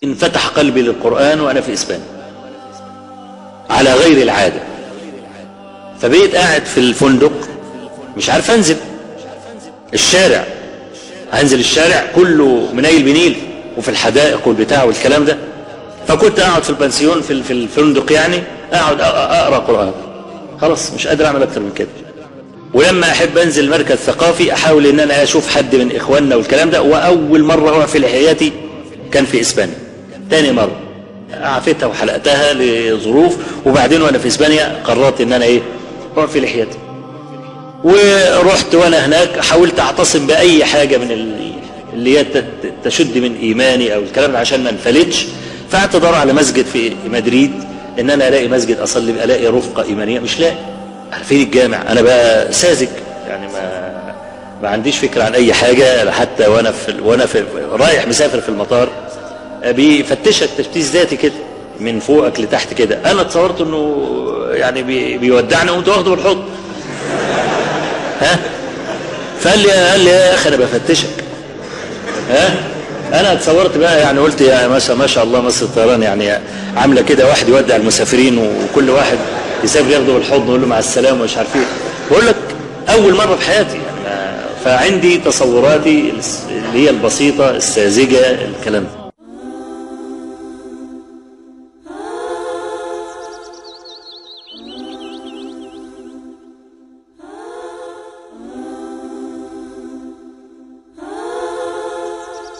انفتح قلبي للقرآن وأنا في إسبانيا على غير العادة فبقيت قاعد في الفندق مش عارف أنزل الشارع هنزل الشارع كله منيل بنيل وفي الحدائق والبتاع والكلام ده فكنت اقعد في البنسيون في في الفندق يعني اقعد اقرا قران خلاص مش قادر اعمل اكتر من كده ولما احب انزل مركز ثقافي احاول ان انا اشوف حد من اخواننا والكلام ده واول مره اقع في لحياتي كان في اسبانيا تاني مره عفيتها وحلقتها لظروف وبعدين وانا في اسبانيا قررت ان انا ايه اقع في لحيتي ورحت وانا هناك حاولت اعتصم باي حاجه من اللي هي تشد من ايماني او الكلام ده عشان ما انفلتش فقعدت ادور على مسجد في مدريد ان انا الاقي مسجد اصلي الاقي رفقه ايمانيه مش لاقي فين الجامع انا بقى ساذج يعني ما ما عنديش فكره عن اي حاجه حتى وانا في وانا في رايح مسافر في المطار بيفتشك تفتيش ذاتي كده من فوقك لتحت كده انا اتصورت انه يعني بي بيودعني وانت واخده بالحضن ها فقال لي قال لي يا اخي انا بفتشك ها انا اتصورت بقى يعني قلت يا ما شاء ما شاء الله مصر الطيران يعني عامله كده واحد يودع المسافرين وكل واحد يسافر ياخده بالحضن ويقول له مع السلامه ومش عارف ايه بقول لك اول مره في حياتي يعني فعندي تصوراتي اللي هي البسيطه الساذجه الكلام ده